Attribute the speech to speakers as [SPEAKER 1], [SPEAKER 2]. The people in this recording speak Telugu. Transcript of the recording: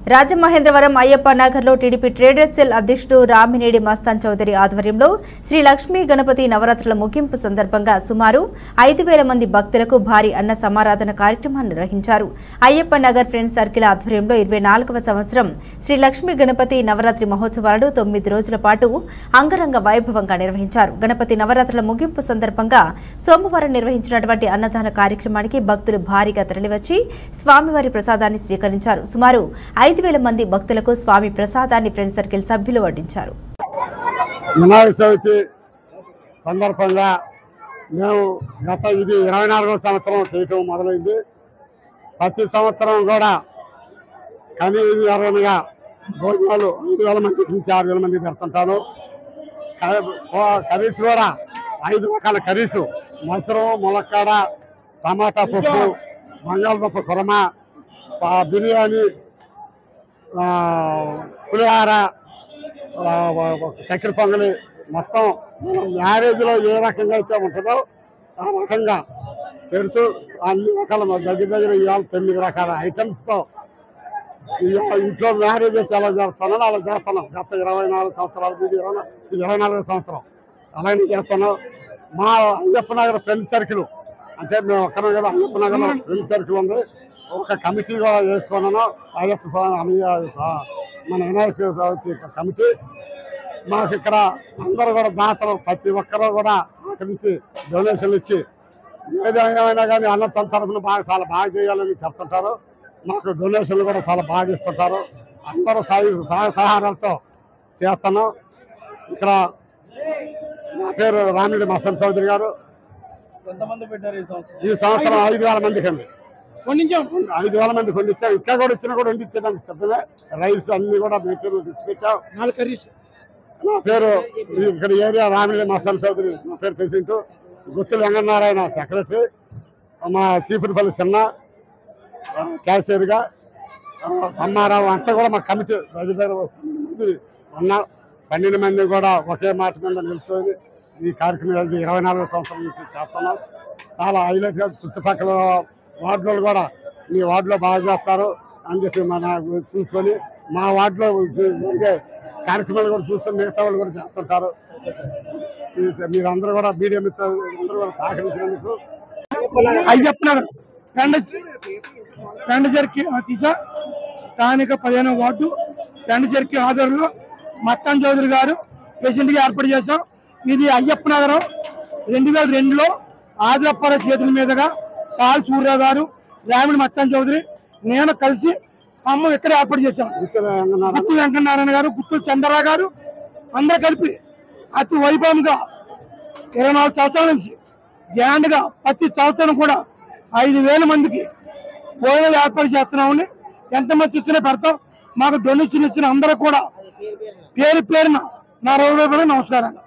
[SPEAKER 1] రాజమహేంద్రవరం అయ్యప్ప నగర్లో టీడీపీ ట్రేడర్స్ సెల్ అధ్యక్షుడు రామినేడి మస్తాన్ చౌదరి ఆధ్వర్యంలో శ్రీ లక్ష్మీ గణపతి నవరాత్రుల ముగింపు సందర్భంగా సుమారు ఐదు వేల మంది భక్తులకు భారీ అన్న సమారాధన కార్యక్రమాన్ని నిర్వహించారు అయ్యప్ప నగర్ ఫ్రెండ్స్ సర్కిల్ ఆధ్వర్యంలో ఇరవై నాలుగవ సంవత్సరం శ్రీ లక్ష్మీ గణపతి నవరాత్రి మహోత్సవాలను తొమ్మిది రోజుల పాటు అంగరంగ వైభవంగా నిర్వహించారు గణపతి నవరాత్రుల ముగింపు సందర్భంగా సోమవారం నిర్వహించినటువంటి అన్నదాన కార్యక్రమానికి భక్తులు భారీగా తరలివచ్చి స్వామివారి ప్రసాదాన్ని స్వీకరించారు సుమారు ఐదు వేల మంది భక్తులకు స్వామి ప్రసాదాన్ని ఫ్రెండ్ సర్కిల్ సభ్యులు వడ్డించారు
[SPEAKER 2] వినాయక చవితి సందర్భంగా మేము గత ఇది ఇరవై నాలుగో సంవత్సరం చేయటం మొదలైంది ప్రతి సంవత్సరం కూడా కనీసంగా భోజనాలు ఐదు వేల మంది నుంచి ఆరు వేల మంది పెడుతుంటాను క- ఓ- కర్రీస్ కూడా ఐదు రకాల కర్రీసు మసరం ములక్కాడ టమాటా పప్పు బంగాళదుంప కురమ ఆ, బిర్యానీ ఆ, పులిహార ఆ, చక్కెర పొంగలి మొత్తం మనం మ్యారేజ్లో ఏ రకంగా అయితే ఉంటుందో ఆ రకంగా పెడుతూ అన్ని రకాల దగ్గర దగ్గర ఇవాళ తొమ్మిది రకాల ఐటమ్స్తో ఇవాళ ఇంట్లో మ్యారేజ్ అయితే ఎలా చేస్తానో అలా చేస్తున్నాం గత ఇరవై నాలుగు సంవత్సరాలు ఇది ఇరవై నా- ఇది ఇరవై నాలుగు సంవత్సరం అలాగే చేస్తున్నాం మా అయ్యప్ప నగర్ ఫ్రెండ్ సర్కిల్ అంటే మేము ఒక్కరం కదా అయ్యప్ప నగర్ ఫ్రెండ్ సర్కిల్ ఉంది ఒక కమిటీ కూడా వేసుకున్నాను అయ్యప్ప స్వామి అన్నయ్య సా- మన వినాయక చవితి కమిటీ మాకు ఇక్కడ అందరూ కూడా దాతలు ప్రతి ఒక్కరూ కూడా సహకరించి డొనేషన్లు ఇచ్చి ఏదైనా కానీ అన్న తరఫున బాగా చాలా బాగా చేయాలని చెప్తుంటారు మాకు డొనేషన్లు కూడా చాలా బాగా ఇస్తుంటారు అందరూ సాయి సహాయ సహారాలతో చేస్తాను ఇక్కడ నా పేరు రామిడి మస్తన్ చౌదరి గారు
[SPEAKER 3] ఎంతమంది పెట్టారు ఈ సంవత్సరం
[SPEAKER 2] ఈ సంవత్సరం ఐదు వేల మందికి అండి
[SPEAKER 3] కొంచెం
[SPEAKER 2] ఐదు వేల మంది కొన్ని ఇచ్చాం ఇంకా కూడా ఇచ్చినా కూడా వండి ఇచ్చేదానికి సిద్ధమే రైస్ అన్ని కూడా మెటీరియల్ తెచ్చిపెట్టాం
[SPEAKER 3] నాలుగు కర్రీస్
[SPEAKER 2] నా పేరు ఇక్కడ ఏరియా రామిలి మస్తాన్ చౌదరి నా పేరు ప్రెసిడెంట్ గుత్తులు వెంగనారాయణ సెక్రటరీ మా చీపురుపల్లి చిన్న ఆ, క్యాషియర్గా ఆ, అమ్మారావు అంతా కూడా మా కమిటీ దగ్గర దగ్గర ఒక పన్నెండు మంది ఉన్నా పన్నెండు మంది కూడా ఒకే మాట మీద నిలుస్తుంది ఈ కార్యక్రమం ఇది ఇరవై నాలుగో సంవత్సరం నుంచి చేస్తున్నాం చాలా హైలైట్గా చుట్టుపక్కల వార్డులో కూడా మీ వార్డులో బాగా చేస్తారు అని చెప్పి మన చూసుకొని మా వార్డులో జరిగే కార్యక్రమాలు కూడా చూసుకొని మిగతా వాళ్ళు కూడా చేస్తుంటారు ఈ- మీరందరూ కూడా మీడియా మిత్రులు అందరూ కూడా సహకరించినందుకు
[SPEAKER 3] అయ్యప్ప నగర్ పెండ పెండ చెరికి తీసా స్థానిక పదిహేను వార్డు పెండ చెరికి ఆధ్వర్యంలో మత్తాన్ చౌదరి గారు ప్రెసిడెంట్ గా ఏర్పాటు చేశాం ఇది అయ్యప్ప నగరం రెండు వేల రెండులో ఆదిలప్పర చేతుల మీదుగా సాల్ సూర్య గారు రామిడి మత్తాన్ చౌదరి నేను కలిసి అమ్మ ఇక్కడ ఏర్పాటు చేశాం
[SPEAKER 2] గుత్తుల వెంకటనారాయణ
[SPEAKER 3] గుత్తు వెంకటనారాయణ గారు గుత్తు చంద్రరావు గారు అందరూ కలిపి అతి వైభవంగా ఇరవై నాలుగు సంవత్సరాల నుంచి గ్రాండ్ గా ప్రతి సంవత్సరం కూడా ఐదు వేల మందికి భోజనాలు ఏర్పాటు చేస్తున్నామని ఎంతమంది ఇచ్చినా పెడతాం మాకు డొనేషన్ ఇచ్చిన అందరూ కూడా పేరు పేరున నా రోజు నమస్కారాలు